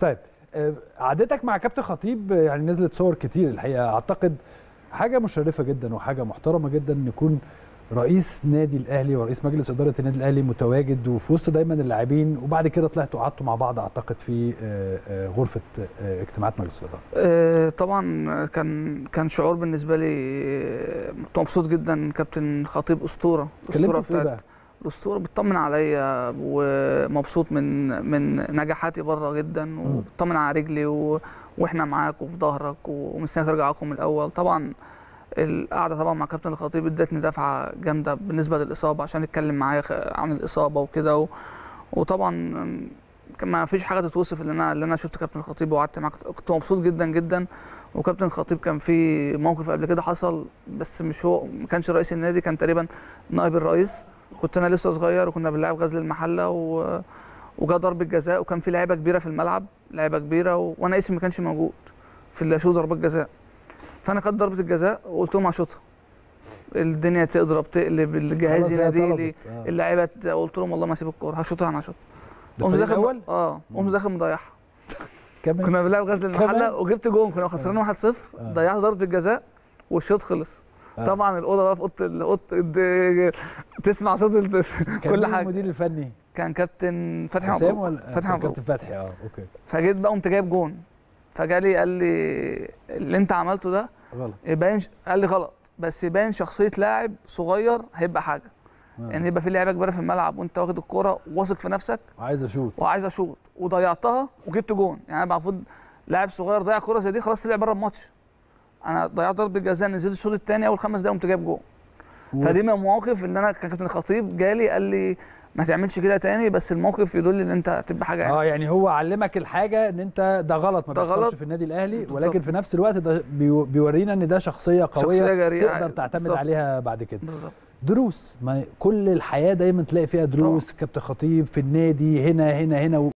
طيب آه، قعدتك مع كابتن خطيب آه، يعني نزلت صور كتير الحقيقه اعتقد حاجه مشرفه جدا وحاجه محترمه جدا ان يكون رئيس نادي الاهلي ورئيس مجلس اداره النادي الاهلي متواجد وفي وسط دايما اللاعبين وبعد كده طلعتوا قعدتوا مع بعض اعتقد في آه، آه، غرفه آه، اجتماعات مجلس الاداره آه، طبعا كان كان شعور بالنسبه لي آه، كنت مبسوط جدا كابتن خطيب اسطوره الاسطوره كلمته في ايه بقى؟ الاسطوره بتطمن عليا ومبسوط من من نجاحاتي بره جدا وبتطمن على رجلي و... واحنا معاك وفي ظهرك ومستنيك ترجع اقوى من الاول طبعا القعده طبعا مع كابتن الخطيب ادتني دفعه جامده بالنسبه للاصابه عشان يتكلم معايا خ- عن الاصابه وكده و... وطبعا كان ما فيش حاجه تتوصف اللي انا اللي انا شفت كابتن الخطيب وقعدت معاه كنت مبسوط جدا جدا وكابتن الخطيب كان في موقف قبل كده حصل بس مش هو ما كانش رئيس النادي كان تقريبا نائب الرئيس كنت انا لسه صغير وكنا بنلعب غزل المحله و... وجا ضربه جزاء وكان في لعيبه كبيره في الملعب لعيبه كبيره و... وانا اسمي ما كانش موجود في اللي اشوط ضربات جزاء فانا خدت ضربه الجزاء وقلت لهم هشوطها الدنيا تضرب تقلب الجهاز خلاص هي ينادي طلبت. لي آه. اللعيبه ت- قلت لهم والله ما اسيب الكوره هشوطها انا هشوطها ده قمت الفريق داخل الاول اه قمت داخل مضيعها كمان كنا بنلعب غزل كمان؟ المحله وجبت جون كنا خسرانين 1-0 آه. ضيعت ضربه الجزاء والشوط خلص آه. طبعا الاوضه بقى في اوضه الاوضه الد- تسمع صوت ال- كان كل مين حاجه المدير الفني كان كابتن فتحي حسام مبروك ولا فتحي مبروك كابتن فتحي اه اوكي فجيت بقى قمت جايب جون فجالي قال لي اللي انت عملته ده غلط يبين قال لي غلط بس يبين شخصيه لاعب صغير هيبقى حاجه آه. يعني يبقى في لعيبه كبيره في الملعب وانت واخد الكوره واثق في نفسك عايز اشوط وعايز اشوط وضيعتها وجبت جون يعني انا المفروض لاعب صغير ضيع كوره زي دي خلاص طلع بره الماتش انا ضيعت ضربه جزاء نزلت الشوط الثاني اول خمس دقايق قمت جايب جون و- فدي من المواقف اللي انا كان كابتن الخطيب جالي قال لي ما تعملش كده تاني بس الموقف يدل ان انت هتبقى حاجه يعني اه يعني هو علمك الحاجه ان انت ده غلط ما ده بيحصلش غلط. في النادي الاهلي بالظبط. ولكن في نفس الوقت ده بيو- بيورينا ان ده شخصيه قويه شخصية جريئة. تقدر تعتمد بالظبط. عليها بعد كده بالظبط دروس ما كل الحياه دايما تلاقي فيها دروس كابتن خطيب في النادي هنا هنا هنا